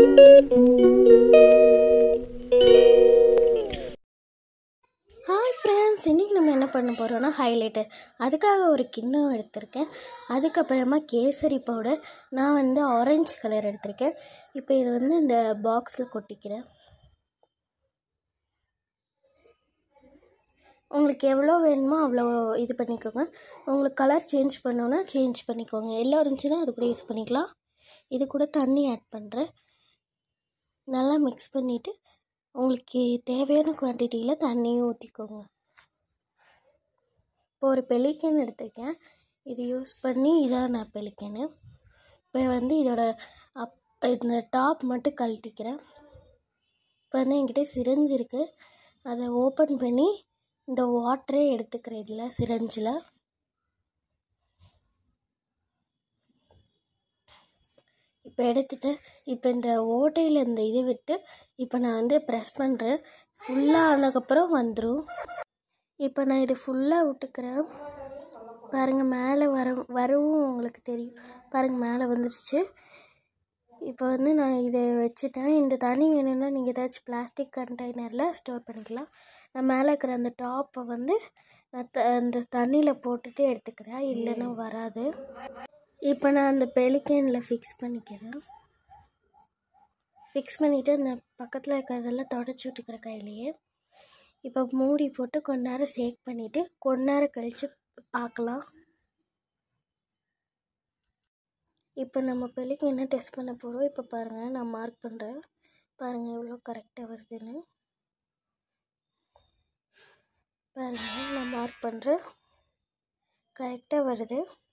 hi friends இன்றைக்கி நம்ம என்ன பண்ண போகிறோம்னா ஹைலைட்டர் அதுக்காக ஒரு கிண்ணம் எடுத்திருக்கேன் அதுக்கப்புறமா கேசரி பவுடர் நான் வந்து ஆரஞ்சு கலர் எடுத்திருக்கேன் இப்போ இது வந்து இந்த பாக்ஸில் கொட்டிக்கிறேன் உங்களுக்கு எவ்வளோ வேணுமோ அவ்வளோ இது பண்ணிக்கோங்க உங்களுக்கு கலர் சேஞ்ச் பண்ணோன்னா சேஞ்ச் பண்ணிக்கோங்க எல்லோ இருந்துச்சுன்னா அது கூட யூஸ் பண்ணிக்கலாம் இது கூட தண்ணி ஆட் பண்ணுறேன் நல்லா மிக்ஸ் பண்ணிவிட்டு உங்களுக்கு தேவையான குவான்டிட்டியில் தண்ணியும் ஊற்றிக்கோங்க இப்போ ஒரு பெலிக்கன் எடுத்திருக்கேன் இது யூஸ் பண்ணி இதான் நான் பெலிக்கனு இப்போ வந்து இதோட அப் இந்த டாப் மட்டும் கழட்டிக்கிறேன் இப்போ வந்து என்கிட்ட சிரஞ்சு இருக்குது அதை ஓப்பன் பண்ணி இந்த வாட்டரே எடுத்துக்கிறேன் இதில் சிரஞ்சில் இப்போ எடுத்துட்டு இப்போ இந்த ஓட்டையில் இந்த இது விட்டு இப்போ நான் வந்து ப்ரெஸ் பண்ணுறேன் ஃபுல்லாக ஆனதுக்கப்புறம் வந்துடும் இப்போ நான் இது ஃபுல்லாக விட்டுக்கிறேன் பாருங்கள் மேலே வர வரவும் உங்களுக்கு தெரியும் பாருங்கள் மேலே வந்துடுச்சு இப்போ வந்து நான் இதை வச்சுட்டேன் இந்த தண்ணி வேணும்னா நீங்கள் ஏதாச்சும் பிளாஸ்டிக் கண்டெய்னரில் ஸ்டோர் பண்ணிக்கலாம் நான் மேலே இருக்கிற அந்த டாப்பை வந்து நான் த அந்த தண்ணியில் போட்டுட்டு எடுத்துக்கிறேன் இல்லைன்னா வராது இப்போ நான் அந்த பெலிக்கேனில் ஃபிக்ஸ் பண்ணிக்கிறேன் ஃபிக்ஸ் பண்ணிவிட்டு அந்த பக்கத்தில் இருக்கிறதெல்லாம் தொடச்சி விட்டுக்கிற கையிலையே இப்போ மூடி போட்டு கொஞ்ச நேரம் சேக் பண்ணிவிட்டு கொஞ்ச நேரம் கழித்து பார்க்கலாம் இப்போ நம்ம பெலிக்கு என்ன டெஸ்ட் பண்ண போகிறோம் இப்போ பாருங்கள் நான் மார்க் பண்ணுறேன் பாருங்கள் எவ்வளோ கரெக்டாக வருதுன்னு பாருங்கள் நான் மார்க் பண்ணுறேன் கரெக்டாக வருது